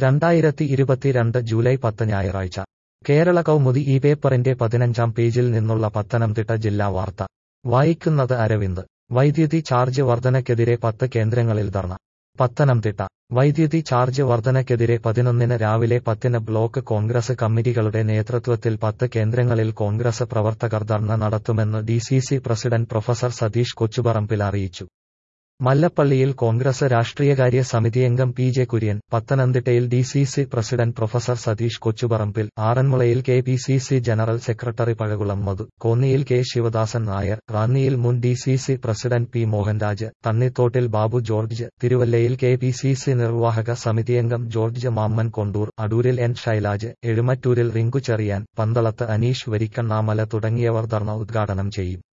രണ്ടായിരത്തി ഇരുപത്തിരണ്ട് ജൂലൈ പത്ത് ഞായറാഴ്ച കേരള കൗമുദി ഈ പേപ്പറിന്റെ പതിനഞ്ചാം പേജിൽ നിന്നുള്ള പത്തനംതിട്ട ജില്ലാ വാർത്ത വായിക്കുന്നത് അരവിന്ദ് വൈദ്യുതി ചാർജ് വർധനയ്ക്കെതിരെ പത്ത് കേന്ദ്രങ്ങളിൽ ധർണ പത്തനംതിട്ട വൈദ്യുതി ചാർജ് വർധനയ്ക്കെതിരെ പതിനൊന്നിന് രാവിലെ പത്തിന് ബ്ലോക്ക് കോൺഗ്രസ് കമ്മിറ്റികളുടെ നേതൃത്വത്തിൽ പത്ത് കേന്ദ്രങ്ങളിൽ കോൺഗ്രസ് പ്രവർത്തകർ ധർണ നടത്തുമെന്ന് DCC president professor Satheesh Kochuparambil അറിയിച്ചു മല്ലപ്പള്ളിയിൽ കോൺഗ്രസ് രാഷ്ട്രീയകാര്യ സമിതിയംഗം പി ജെ കുര്യൻ പത്തനംതിട്ടയിൽ D C C president professor Satheesh Kochuparambil ആറന്മുളയിൽ K P C C general secretary Pazhakulam Madhu കോന്നിയിൽ കെ ശിവദാസൻ നായർ റാന്നിയിൽ മുൻ D C C president P Mohanraj തണ്ണിത്തോട്ടിൽ ബാബു ജോർജ് തിരുവല്ലയിൽ കെ പി സി സി നിർവാഹക സമിതിയംഗം ജോർജ് മാമ്മൻ കൊണ്ടൂർ അടൂരിൽ എൻ ശൈലാജ് എഴുമറ്റൂരിൽ റിങ്കു ചെറിയാൻ പന്തളത്ത് അനീഷ് വരിക്കണ്ണാമല തുടങ്ങിയവർ ധർണ ഉദ്ഘാടനം ചെയ്യും